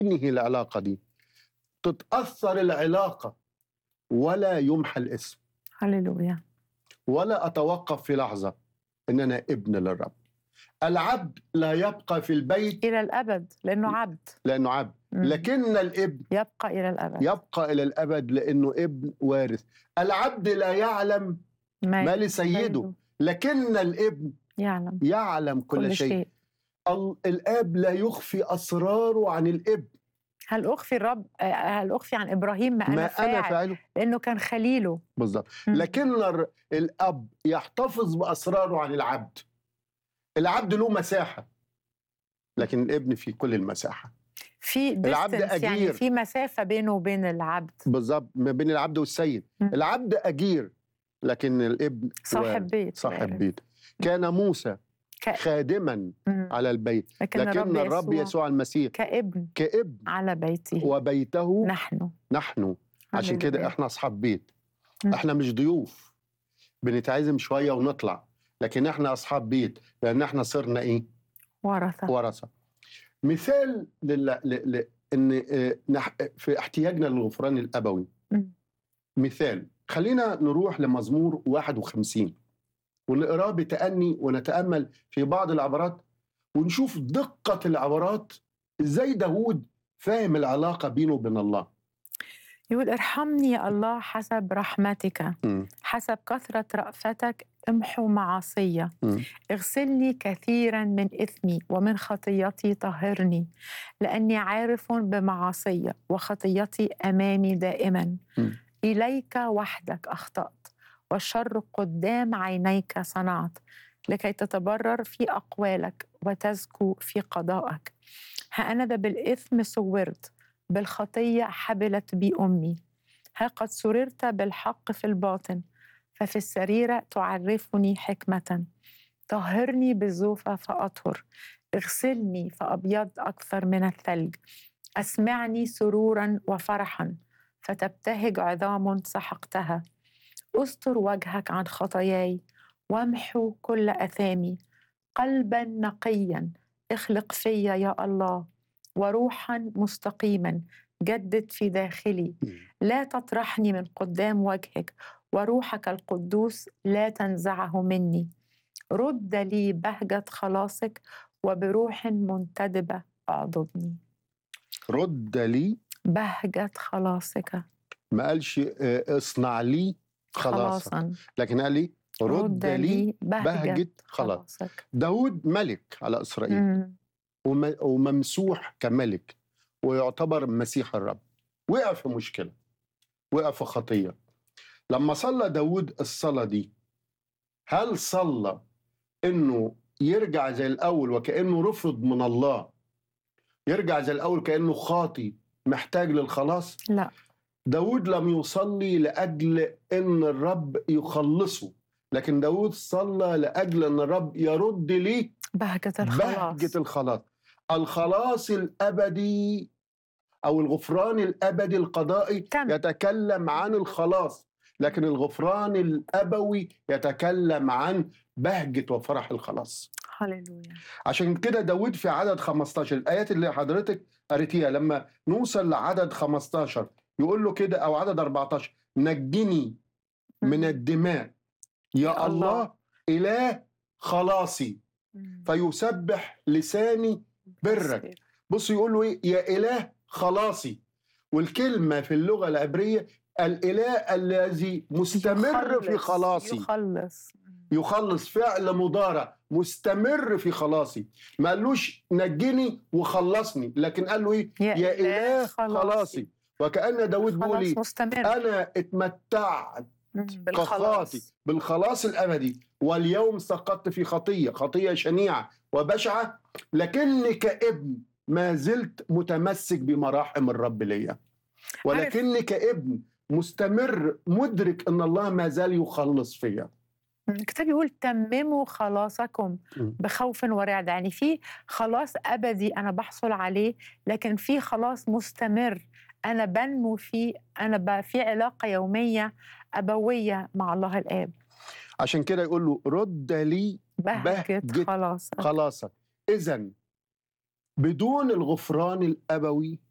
تنهي العلاقه دي تتاثر العلاقه ولا يمحى الاسم هللويا ولا اتوقف في لحظه ان انا ابن للرب العبد لا يبقى في البيت الى الابد لانه عبد لانه عبد مم. لكن الابن يبقى الى الابد يبقى الى الابد لانه ابن وارث العبد لا يعلم ما لسيده لكن الابن يعلم يعلم كل, كل شيء, شيء ال- الاب لا يخفي اسراره عن الابن هل اخفي الرب آه، هل اخفي عن ابراهيم ما انا ما انا فاعل فاعله لانه كان خليله بالظبط مم. لكن الر- الاب يحتفظ باسراره عن العبد العبد له مساحه لكن الابن في كل المساحه في العبد distance يعني أجير. في مسافه بينه وبين العبد بالظبط ما بين العبد والسيد مم. العبد اجير لكن الابن صاحب وارث. بيت صاحب وارث. بيت كان موسى ك- خادما مم. على البيت لكن, لكن الرب يسوع المسيح كابن كابن على بيته وبيته نحن نحن عشان كده هللويا. احنا اصحاب بيت مم. احنا مش ضيوف بنتعزم شويه ونطلع لكن احنا اصحاب بيت لان احنا صرنا ايه ورثه ورثه مثال لل... ل... ل... ان آه، نح... في احتياجنا للغفران الابوي مم. مثال خلينا نروح لمزمور 51 ونقراه بتأني ونتأمل في بعض العبارات ونشوف دقة العبارات ازاي داود فاهم العلاقة بينه وبين الله يقول ارحمني يا الله حسب رحمتك مم. حسب كثرة رأفتك امحو معاصي مم. اغسلني كثيرا من إثمي ومن خطيتي طهرني لأني عارف بمعاصي وخطيتي أمامي دائما مم. إليك وحدك أخطأت والشر قدام عينيك صنعت لكي تتبرر في أقوالك وتزكو في قضائك ها أنا ذا بالإثم صورت بالخطية حبلت بي أمي ها قد سررت بالحق في الباطن ففي السريرة تعرفني حكمة طهرني بالزوفة فأطهر اغسلني فأبيض أكثر من الثلج أسمعني سرورا وفرحا فتبتهج عظام سحقتها استر وجهك عن خطاياي وامحو كل أثامي قلبا نقيا اخلق فيا يا الله وروحا مستقيما جدد في داخلي لا تطرحني من قدام وجهك وروحك القدوس لا تنزعه مني رد لي بهجة خلاصك وبروح منتدبة اعضدني رد لي بهجة خلاصك ما قالش آه، اصنع لي خلاص خلاصا لكن قال لي رد لي بهجة, بهجة خلاص خلاصك داود ملك على إسرائيل مم. وم- وممسوح كملك ويعتبر مسيح الرب وقع في مشكلة وقع في خطية لما صلى داود الصلاة دي هل صلى انه يرجع زي الاول وكانه رفض من الله يرجع زي الاول كانه خاطي محتاج للخلاص لا داود لم يصلي لاجل ان الرب يخلصه لكن داود صلى لاجل ان الرب يرد ليه بهجة الخلاص بهجة الخلاص الخلاص الأبدي أو الغفران الأبدي القضائي تم. يتكلم عن الخلاص لكن الغفران الأبوي يتكلم عن بهجة وفرح الخلاص هللويا عشان كده داود في عدد 15 الآيات اللي حضرتك قريتيها لما نوصل لعدد 15 يقول له كده أو عدد 14 نجني من الدماء يا الله إله خلاصي مم. فيسبح لساني برك بص يقول له ايه يا اله خلاصي والكلمه في اللغه العبريه الاله الذي مستمر في يخلص- خلاصي يخلص يخلص فعل مضارع مستمر في خلاصي ما قالوش نجني وخلصني لكن قال له ايه يا يا إله اله خلاصي. خلاصي وكان داود بيقول خلاص ايه مستمر انا اتمتعت مم. كخاطي بالخلاص بالخلاص الابدي واليوم سقطت في خطيه خطيه شنيعه وبشعه لكني كابن ما زلت متمسك بمراحم الرب ليا ولكني كابن مستمر مدرك ان الله ما زال يخلص فيا الكتاب يقول تمموا خلاصكم مم. بخوف ورعد يعني في خلاص ابدي انا بحصل عليه لكن في خلاص مستمر انا بنمو فيه انا بقى في علاقه يوميه ابويه مع الله الاب عشان كده يقول له رد لي بهجه بهجة خلاص خلاصك اذا بدون الغفران الابوي